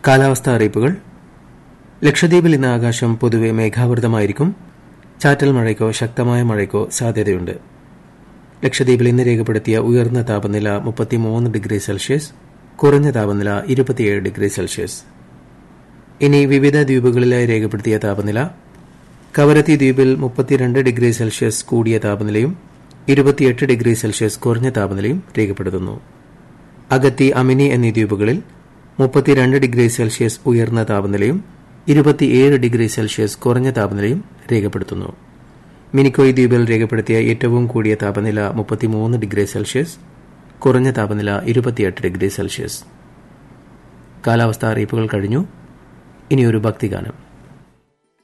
കാലാവസ്ഥാ അറിയിപ്പുകൾ ലക്ഷദ്വീപിൽ ഇന്ന് ആകാശം പൊതുവെ മേഘാവൃതമായിരിക്കും ചാറ്റൽ മഴയ്ക്കോ ശക്തമായ മഴയ്ക്കോ സാധ്യതയുണ്ട് ലക്ഷദ്വീപിൽ ഇന്ന് രേഖപ്പെടുത്തിയ ഉയർന്ന താപനില മുപ്പത്തിമൂന്ന് ഡിഗ്രി സെൽഷ്യസ് കുറഞ്ഞ താപനില ഇരുപത്തിയേഴ് ഡിഗ്രി സെൽഷ്യസ് ഇനി വിവിധ ദ്വീപുകളിലായി രേഖപ്പെടുത്തിയ താപനില കവരത്തി ദ്വീപിൽ മുപ്പത്തിരണ്ട് ഡിഗ്രി സെൽഷ്യസ് കൂടിയ താപനിലയും ഇരുപത്തിയെട്ട് ഡിഗ്രി സെൽഷ്യസ് കുറഞ്ഞ താപനിലയും രേഖപ്പെടുത്തുന്നു അഗത്തി അമിനി എന്നീ ദ്വീപുകളിൽ മുപ്പത്തിരണ്ട് ഡിഗ്രി സെൽഷ്യസ് ഉയർന്ന താപനിലയും ഇരുപത്തിയേഴ് ഡിഗ്രി സെൽഷ്യസ് കുറഞ്ഞ താപനിലയും രേഖപ്പെടുത്തുന്നു മിനിക്കോയ് ദ്വീപിൽ രേഖപ്പെടുത്തിയ ഏറ്റവും കൂടിയ താപനില മുപ്പത്തിമൂന്ന് ഡിഗ്രി സെൽഷ്യസ് കുറഞ്ഞ താപനില ഇരുപത്തിയെട്ട് ഡിഗ്രി സെൽഷ്യസ് കാലാവസ്ഥാ അറിയിപ്പുകൾ കഴിഞ്ഞു ഇനിയൊരു ഭക്തിഗാനം